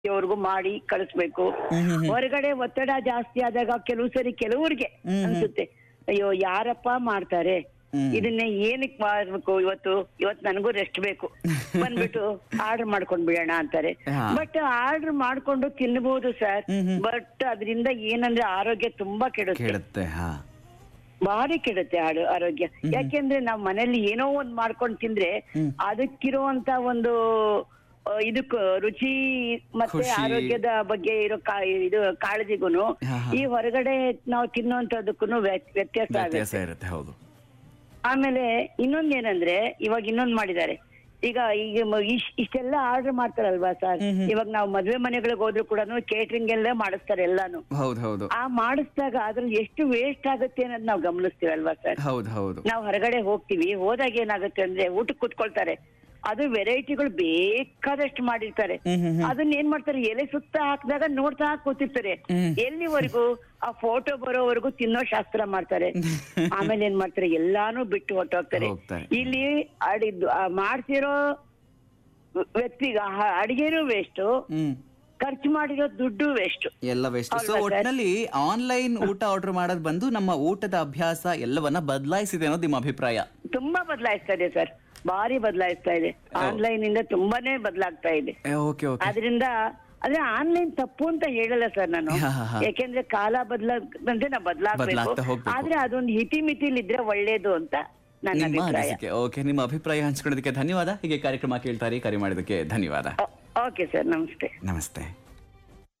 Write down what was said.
ಅವ್ರಿಗೂ ಮಾಡಿ ಕಳಿಸ್ಬೇಕು ಹೊರಗಡೆ ಒತ್ತಡ ಜಾಸ್ತಿ ಆದಾಗ ಕೆಲವು ಸರಿ ಕೆಲವ್ರಿಗೆ ಅನ್ಸುತ್ತೆ ಅಯ್ಯೋ ಯಾರಪ್ಪ ಮಾಡ್ತಾರೆ ಇದನ್ನೇ ಏನಕ್ ಮಾಡ್ಬೇಕು ಇವತ್ತು ಇವತ್ತು ನನಗೂ ರೆಸ್ಟ್ ಬೇಕು ಬಂದ್ಬಿಟ್ಟು ಆರ್ಡರ್ ಮಾಡ್ಕೊಂಡ್ ಬಿಡೋಣ ಅಂತಾರೆ ಹಾ. ಬಟ್ ಆರ್ಡರ್ ಮಾಡ್ಕೊಂಡು ತಿನ್ಬಹುದು ಸರ್ ಬಟ್ ಅದರಿಂದ ಏನಂದ್ರೆ ಆರೋಗ್ಯ ತುಂಬಾ ಕೆಡುತ್ತೆ ಕೇಳುತ್ತೆ ಹಾ ಭಾರಿ ಕೆಡುತ್ತೆ ಆಡು ಆರೋಗ್ಯ ಯಾಕೆಂದ್ರೆ ನಾವ್ ಮನೇಲಿ ಏನೋ ಒಂದ್ ಮಾಡ್ಕೊಂಡ್ ತಿಂದ್ರೆ ಅದಕ್ಕಿರುವಂತ ಒಂದು ಆ, ಇದಕ್ ರುಚಿ ಮತ್ತೆ ಖುಷಿ. ಆರೋಗ್ಯದ ಬಗ್ಗೆ ಇರೋ ಕಾ ಇದು ಕಾಳಜಿಗೂನು ಹಾ, ಹಾ. ಈ ಹೊರಗಡೆ ನಾವು ತಿನ್ನುವಂತದಕ್ಕೂ ವ್ಯತ್ಯಾಸ ವ್ಯತ್ಯಾಸ ಆಗುತ್ತೆ ಇರುತ್ತೆ ಹೌದು ಆಮೇಲೆ ಇನ್ನೊಂದೇನಂದ್ರೆ ಇವಾಗ ಇನ್ನೊಂದ್ ಮಾಡಿದ್ದಾರೆ ಈಗ ಈಗ ಮ- ಇಶ್- ಇಷ್ಟೆಲ್ಲ ಆರ್ಡರ್ ಮಾಡ್ತಾರಲ್ವಾ ಸರ್ ಇವಾಗ ನಾವು ಮದ್ವೆ ಮನೆಗಳಿಗೆ ಹೋದ್ರು ಕೂಡ ಕೇಟರಿಂಗ್ ಎಲ್ಲ ಮಾಡಿಸ್ತಾರೆ ಎಲ್ಲಾನು ಹೌದು ಹೌದು ಆ ಮಾಡಿಸಿದಾಗ ಅದ್ರಲ್ಲಿ ಎಷ್ಟು ವೇಸ್ಟ್ ಆಗುತ್ತೆ ಅನ್ನೋದು ನಾವು ಗಮನಿಸ್ತೀವಲ್ವಾ ಸರ್ ಹೌದು ಹೌದು ನಾವು ಹೊರಗಡೆ ಹೋಗ್ತೀವಿ ಹೋದಾಗ ಏನಾಗುತ್ತೆ ಅಂದ್ರೆ ಊಟಕ್ಕೆ ಕುತ್ಕೊಳ್ತಾರೆ ಅದು ವೆರೈಟಿಗಳು ಬೇಕಾದಷ್ಟು ಮಾಡಿರ್ತಾರೆ ಅದನ್ನ ಏನ್ ಮಾಡ್ತಾರೆ ಎಲೆ ಸುತ್ತ ಹಾಕಿದಾಗ ನೋಡ್ತಾ ಕೂತಿರ್ತಾರೆ ಎಲ್ಲಿವರೆಗೂ ಆ ಫೋಟೋ ಬರೋವರೆಗೂ ತಿನ್ನೋ ಶಾಸ್ತ್ರ ಮಾಡ್ತಾರೆ ಆಮೇಲೆ ಏನ್ ಮಾಡ್ತಾರೆ ಎಲ್ಲಾನು ಬಿಟ್ಟು ಹೊಟ್ಟೋಗ್ತಾರೆ ಹೋಗ್ತಾರೆ. ಇಲ್ಲಿ ಅಡಿದ್ದು ಆ ಮಾಡ್ತಿರೋ ವ್ಯಕ್ತಿಗ ಅಡಿಗೆನೂ ವೇಸ್ಟ್ ಹ್ಮ್ ಖರ್ಚು ಮಾಡಿರೋ ದುಡ್ಡು ವೇಸ್ಟ್ ಎಲ್ಲ ವೇಸ್ಟ್ ಸೊ ಅಲ್ವಾ ಸರ್? ಒಟ್ಟಿನಲ್ಲಿ ಆನ್ಲೈನ್ ಊಟ ಆರ್ಡರ್ ಮಾಡೋದು ಬಂದು ನಮ್ಮ ಊಟದ ಅಭ್ಯಾಸ ಎಲ್ಲವನ್ನ ಬದಲಾಯಿಸಿದೆ ಅನ್ನೋದು ನಿಮ್ಮ ಅಭಿಪ್ರಾಯ ತುಂಬಾ ಬದಲಾಯಿಸ್ತಾ ಇದೆ ಸರ್ ಭಾರಿ ಬದಲಾಯಿಸ್ತಾ ಇದೆ ಆನ್ಲೈನ್ ಇಂದ ತುಂಬಾನೇ ಬದಲಾಗ್ತಾ ಇದೆ ಓಕೆ ಓಕೆ ಅದರಿಂದ ಆದ್ರೆ ಆನ್ಲೈನ್ ತಪ್ಪು ಅಂತ ಹೇಳಲ್ಲ ಸರ್ ನಾನು ಹಾ, ಹಾ, ಹಾ. ಯಾಕೆಂದ್ರೆ ಕಾಲ ಬದಲಾದಂತೆ ನಾವು ಬದಲಾಗ್ಬೇಕು ಬದ್ಲಾಗ್ತಾ ಹೋಗ್ಬೇಕು. ಆದ್ರೆ ಅದೊಂದು ಹಿತಿ ಮಿತಿಲಿ ಇದ್ರೆ ಒಳ್ಳೇದು ಅಂತ ನನ್ನ ನಿಮ್ಮ ಅಭಿಪ್ರಾಯ ಅನಿಸಿಕೆ ಓಕೆ ನಿಮ್ಮ ಅಭಿಪ್ರಾಯ ಹಂಚ್ಕೊಳ್ಳೋದಕ್ಕೆ ಧನ್ಯವಾದ ಹೀಗೆ ಕಾರ್ಯಕ್ರಮ ಕೇಳ್ತಾರೆ ಕರೆ ಮಾಡೋದಕ್ಕೆ ಧನ್ಯವಾದ ಓಕೆ ಸರ್ ನಮಸ್ತೆ ನಮಸ್ತೆ